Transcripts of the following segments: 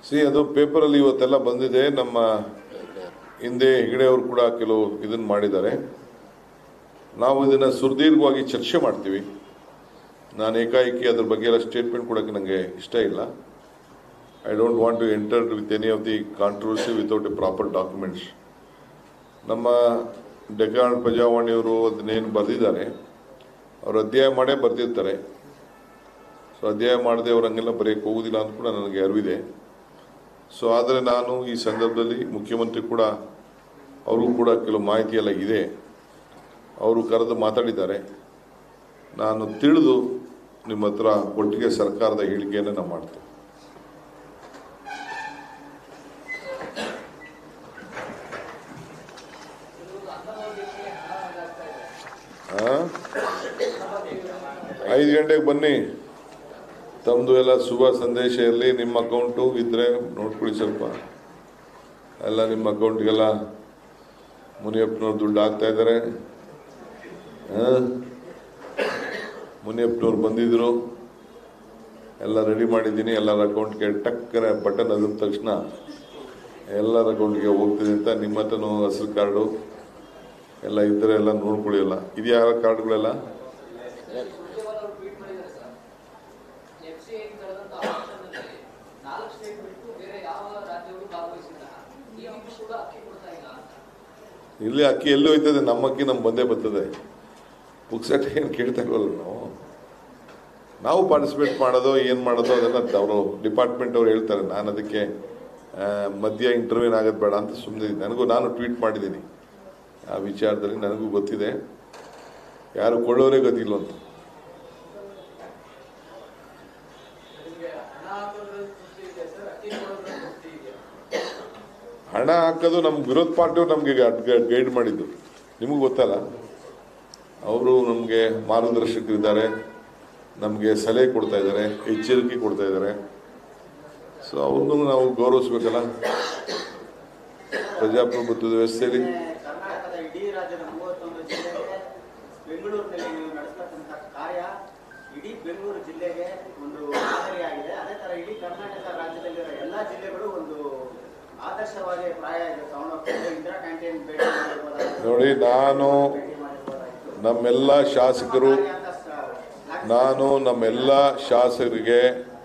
C ಅದು ಪೇಪರಲ್ಲಿ ಇವತ್ತೆಲ್ಲ ಬಂದಿದೆ ನಮ್ಮ ಹಿಂದೆ ಹೆಗಡೆ ಅವರು ಕೂಡ ಕೆಲವು ಇದನ್ನು ಮಾಡಿದ್ದಾರೆ ನಾವು ಇದನ್ನು ಸುದೀರ್ಘವಾಗಿ ಚರ್ಚೆ ಮಾಡ್ತೀವಿ ನಾನು ಏಕಾಏಕಿ ಅದ್ರ ಬಗ್ಗೆ ಎಲ್ಲ ಸ್ಟೇಟ್ಮೆಂಟ್ ಕೊಡೋಕ್ಕೆ ನನಗೆ ಇಷ್ಟ ಇಲ್ಲ I don't want to enter with any of the controversy without a proper documents ನಮ್ಮ ಡೆಕಾನ್ ಪ್ರಜಾವಾಣಿಯವರು ಅದನ್ನೇನು ಬರೆದಿದ್ದಾರೆ ಅವರು ಅಧ್ಯಾಯ ಮಾಡೇ ಬರೆದಿರ್ತಾರೆ ಸೊ ಅಧ್ಯಾಯ ಮಾಡದೆ ಅವ್ರು ಹಂಗೆಲ್ಲ ಬರೆಯಕ್ಕೆ ಹೋಗುದಿಲ್ಲ ಅಂತ ಕೂಡ ನನಗೆ ಅರಿವಿದೆ ಸೊ ಆದರೆ ನಾನು ಈ ಸಂದರ್ಭದಲ್ಲಿ ಮುಖ್ಯಮಂತ್ರಿ ಕೂಡ ಅವ್ರಿಗೂ ಕೂಡ ಕೆಲವು ಮಾಹಿತಿ ಎಲ್ಲ ಇದೆ ಅವರು ಕರೆದು ಮಾತಾಡಿದ್ದಾರೆ ನಾನು ತಿಳಿದು ನಿಮ್ಮ ಹತ್ರ ಒಟ್ಟಿಗೆ ಸರ್ಕಾರದ ಹೇಳಿಕೆಯನ್ನು ನಾವು ಮಾಡ್ತೇವೆ ಆ? ಐದು ಗಂಟೆಗೆ ಬನ್ನಿ ತಮ್ಮದು ಎಲ್ಲ ಶುಭ ಸಂದೇಶ ಇರಲಿ ನಿಮ್ಮ ಅಕೌಂಟು ಇದ್ರೆ ನೋಡ್ಕೊಳ್ಳಿ ಸ್ವಲ್ಪ ಎಲ್ಲ ನಿಮ್ಮ ಅಕೌಂಟ್ಗೆಲ್ಲ ಮುನಿಯಪ್ಪನವ್ರು ದುಡ್ಡು ಹಾಕ್ತಾ ಇದ್ದಾರೆ ಆ? ಮುನಿಯಪ್ಪನವ್ರು ಬಂದಿದ್ರು ಎಲ್ಲ ರೆಡಿ ಮಾಡಿದ್ದೀನಿ ಎಲ್ಲರ ಅಕೌಂಟ್ಗೆ ಟಕ್ಕನೆ ಬಟನ್ ಅದ್ರ ತಕ್ಷಣ ಎಲ್ಲರ ಅಕೌಂಟ್ಗೆ ಹೋಗ್ತಿದೆ ಅಂತ ನಿಮ್ಮ ಹತ್ರನೂ ಹಸಿರು ಕಾರ್ಡು ಎಲ್ಲ ಇದ್ದರೆ ಎಲ್ಲ ನೋಡ್ಕೊಳ್ಳಿ ಎಲ್ಲ ಇದೆಯಾ ಕಾರ್ಡ್ಗಳೆಲ್ಲ ಎಫ್ಸಿಐ ಕಳೆದಂತ ಆಪರೇಷನ್ನಲ್ಲಿ ನಾಲ್ಕು ಸ್ಟೇಟ್ ಬಿಟ್ಟು ಬೇರೆ ಯಾವ ರಾಜ್ಯಗಳು ಭಾಗವಹಿಸಿಲ್ಲ ಈ ರೀತಿ ಕೂಡ ಅಕ್ಕಿ ಕೊಡ್ತಾ ಇಲ್ಲ ಅಂತ ಇಲ್ಲಿ ಅಕ್ಕಿ ಎಲ್ಲಿ ಹೋಯ್ತದೆ ನಮ್ಮ ಅಕ್ಕಿ ನಮ್ಗೆ ಬಂದೇ ಬರ್ತದೆ ಪುಕ್ಸಟ್ ಏನು ಕೇಳ್ತಾ ಇಲ್ವಲ್ಲ ನಾವು ನಾವು ಪಾರ್ಟಿಸಿಪೇಟ್ ಮಾಡೋದು ಏನು ಮಾಡೋದು ಅದೆಲ್ಲ ಅವರು ಡಿಪಾರ್ಟ್ಮೆಂಟ್ ಅವ್ರು ಹೇಳ್ತಾರೆ ನಾನು ಅದಕ್ಕೆ ಆ, ಮಧ್ಯ ಇಂಟರ್ವ್ಯೂನ್ ಆಗೋದು ಬೇಡ ಅಂತ ಸುಮ್ಮನೆ ನನಗೂ ನಾನು ಟ್ವೀಟ್ ಮಾಡಿದ್ದೀನಿ ಆ ವಿಚಾರದಲ್ಲಿ ನನಗೂ ಗೊತ್ತಿದೆ ಯಾರು ಕೊಳ್ಳೋರೇ ಗೊತ್ತಿಲ್ಲ ಅಂತ ಹಣ ಹಾಕೋದು ನಮ್ಮ ವಿರೋಧ ಪಾರ್ಟಿಯವ್ರು ನಮಗೆ ಗೈಡ್ ಮಾಡಿದ್ದು ನಿಮಗೂ ಗೊತ್ತಲ್ಲ ಅವರು ನಮಗೆ ಮಾರ್ಗದರ್ಶಕರಿದ್ದಾರೆ ನಮಗೆ ಸಲಹೆ ಕೊಡ್ತಾ ಇದ್ದಾರೆ ಎಚ್ಚರಿಕೆ ಕೊಡ್ತಾ ಇದ್ದಾರೆ ಸೊ ಅವ್ರನ್ನೂ ನಾವು ಗೌರವಿಸ್ಬೇಕಲ್ಲ ಪ್ರಜಾಪ್ರಭುತ್ವದ ವ್ಯವಸ್ಥೆಯಲ್ಲಿ ಕರ್ನಾಟಕದ ಇಡೀ ರಾಜ್ಯದ ಮೂವತ್ತೊಂದು ಜಿಲ್ಲೆಗೆ ಬೆಂಗಳೂರಿನಲ್ಲಿ ನೀವು ನಡೆಸ್ತಕ್ಕಂಥ ಕಾರ್ಯ ಇಡೀ ಬೆಂಗಳೂರು ಜಿಲ್ಲೆಗೆ ಒಂದು ಮಾದರಿಯಾಗಿದೆ ಅದೇ ತರ ಇಡೀ ಕರ್ನಾಟಕ ರಾಜ್ಯದಲ್ಲಿರೋ ಎಲ್ಲಾ ಜಿಲ್ಲೆಗಳು ಒಂದು ಆದರ್ಶವಾಗಿ ಪ್ರಾಯ ಇದೆ ತಗೊಂಡೋಗ್ತಾರೆ ಇಂದಿರಾ ಕ್ಯಾಂಟೀನ್ ಭೇಟಿ ಮಾಡಿರ್ಬೋದಾಗಿತ್ತು. ನೋಡಿ ನಾನು ಭೇಟಿ ಮಾಡಿರ್ಬೋದಾಗಿತ್ತು. ನಮ್ಮೆಲ್ಲ ಶಾಸಕರು ಕಾರ್ಯ ಅಂತ ಸ- ನಾನು ನಮ್ಮೆಲ್ಲ ಶಾಸಕರಿಗೆ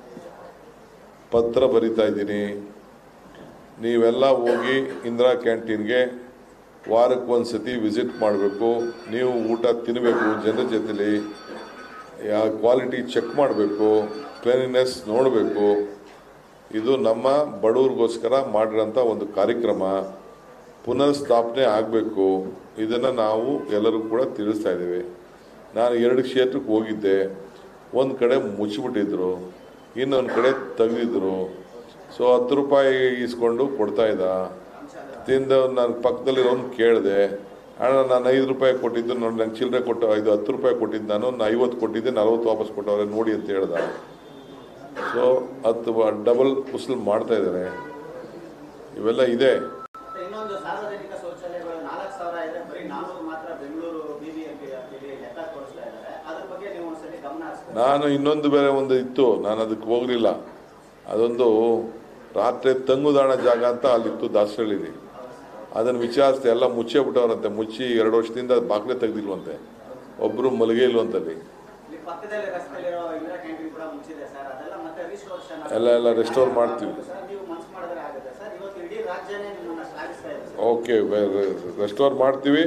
ಪತ್ರ ಬರಿತಾ ಇದ್ದೀನಿ ನೀವೆಲ್ಲ ಹೋಗಿ ಇಂದಿರಾ ಕ್ಯಾಂಟೀನ್ಗೆ ವಾರಕ್ಕೆ ಒಂದು ಸತಿ ವಿಸಿಟ್ ಮಾಡಬೇಕು ನೀವು ಊಟ ತಿನ್ನಬೇಕು ಜನರ ಜೊತೆಲಿ ಯಾವ ಕ್ವಾಲಿಟಿ ಚೆಕ್ ಮಾಡಬೇಕು ಕ್ಲೀನಿನೆಸ್ ನೋಡಬೇಕು ಇದು ನಮ್ಮ ಬಡವ್ರಿಗೋಸ್ಕರ ಮಾಡಿರೋಂಥ ಒಂದು ಕಾರ್ಯಕ್ರಮ ಪುನರ್ ಸ್ಥಾಪನೆ ಆಗಬೇಕು ಇದನ್ನು ನಾವು ಎಲ್ಲರೂ ಕೂಡ ತಿಳಿಸ್ತಾ ಇದ್ದೇವೆ ನಾನು ಎರಡು ಕ್ಷೇತ್ರಕ್ಕೆ ಹೋಗಿದ್ದೆ ಒಂದು ಕಡೆ ಮುಚ್ಚಿಬಿಟ್ಟಿದ್ರು ಇನ್ನೊಂದು ಕಡೆ ತೆಗೆದಿದ್ರು ಸೊ ಹತ್ತು ರೂಪಾಯಿ ಇಸ್ಕೊಂಡು ಕೊಡ್ತಾ ಇದ್ದ ತಿಂದ ನಾನು ಪಕ್ಕದಲ್ಲಿರೋನು ಕೇಳಿದೆ ಅಣ್ಣ ನಾನು ಐದು ರೂಪಾಯಿ ಕೊಟ್ಟಿದ್ದು ನೋಡಿ ನಂಗೆ ಚಿಲ್ಲರೆ ಕೊಟ್ಟು ಐದು ಹತ್ತು ರೂಪಾಯಿ ಕೊಟ್ಟಿದ್ದು ನಾನು ನಾನು ಐವತ್ತು ಕೊಟ್ಟಿದ್ದೆ ನಲ್ವತ್ತು ವಾಪಸ್ ಕೊಟ್ಟವ್ರೆ ನೋಡಿ ಅಂತ ಹೇಳ್ದ ಸೊ ಹತ್ತು ಡಬಲ್ ಉಸುಲು ಮಾಡ್ತಾ ಇದ್ದಾರೆ ಇವೆಲ್ಲ ಇದೆ ಮತ್ತೆ ಇನ್ನೊಂದು ಸಾರ್ವಜನಿಕ ಶೌಚಾಲಯಗಳು ನಾಲ್ಕು ಸಾವಿರ ಇದೆ ಬರೀ ನಾನೂರು ಮಾತ್ರ ಬೆಂಗಳೂರು ಬಿಬಿಎಂಪಿ ಲೆಕ್ಕ ತೋರಿಸ್ತಾ ಇದ್ದಾರೆ ಅದ್ರ ಬಗ್ಗೆ ನೀವು ಒಂದ್ಸಲಿ ಗಮನ ಹರಿಸ್ಬೇಕು ನಾನು ಇನ್ನೊಂದು ಬೇರೆ ಒಂದು ಇತ್ತು ನಾನು ಅದಕ್ಕೆ ಹೋಗಲಿಲ್ಲ ಅದೊಂದು ರಾತ್ರಿ ತಂಗುದಾಣ ಜಾಗ ಅಂತ ಅಲ್ಲಿತ್ತು ದಾಸರಳ್ಳಿಲಿ ಅದನ್ನು ವಿಚಾರಿಸ್ದೆ ಎಲ್ಲ ಮುಚ್ಚೇ ಬಿಟ್ಟವ್ರಂತೆ ಮುಚ್ಚಿ ಎರಡು ವರ್ಷದಿಂದ ಬಾಗ್ಲೆ ತೆಗ್ದಿಲ್ವಂತೆ ಒಬ್ಬರು ಮಲಗೇ ಇಲ್ವಂತಲ್ಲಿ ಇಲ್ಲಿ ಪಕ್ಕದಲ್ಲಿ ರಸ್ತೆಯಲ್ಲಿರೋ ಇಂದಿರಾ ಕ್ಯಾಂಟೀನ್ ಕೂಡ ಮುಚ್ಚಿದೆ ಸರ್ ಅದೆಲ್ಲ ಮತ್ತೆ ರಿಸ್ಟೋರೇಷನ್ ಎಲ್ಲ ಎಲ್ಲ restore ಮಾಡ್ತೀವಿ. ಸರ್ ನೀವು ಮನ್ಸು ಮಾಡಿದ್ರೆ ಆಗುತ್ತೆ ಸರ್ ಇವತ್ತು ಇಡೀ ರಾಜ್ಯನೇ ನಿಮ್ಮನ್ನ ಶ್ಲಾಘಿಸ್ತಾ ಇದೆ ಸರ್ ಓಕೆ ರೆಸ್ಟೋರ್ ಮಾಡ್ತೀವಿ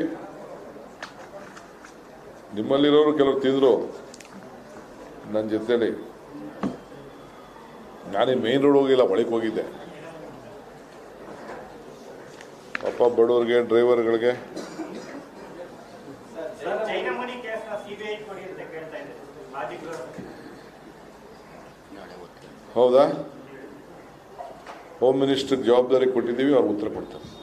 ನಿಮ್ಮಲ್ಲಿರೋರು ಕೆಲವರು ತಿಂದರು ನನ್ನ ಜೊತೆಲಿ ನಾನೇ ಮೇನ್ ರೋಡ್ ಹೋಗಿಲ್ಲ ಒಳಗೆ ಹೋಗಿದ್ದೆ ಪಾಪ ಬಡವ್ರಿಗೆ ಡ್ರೈವರ್ಗಳಿಗೆ ಸರ್ ಚೈನಾಮಣಿ ಕೇಸ್ನ ಸಿಬಿಐ ಕೊಡಿ ಅಂತ ಕೇಳ್ತಾ ಇದ್ದಾರೆ ಮಾಜಿ ಗೃಹ ಹೌದಾ ಹೋಮ್ ಮಿನಿಸ್ಟರ್ ಜವಾಬ್ದಾರಿ ಕೊಟ್ಟಿದ್ದೀವಿ ಅವ್ರು ಉತ್ತರ ಕೊಡ್ತಾರೆ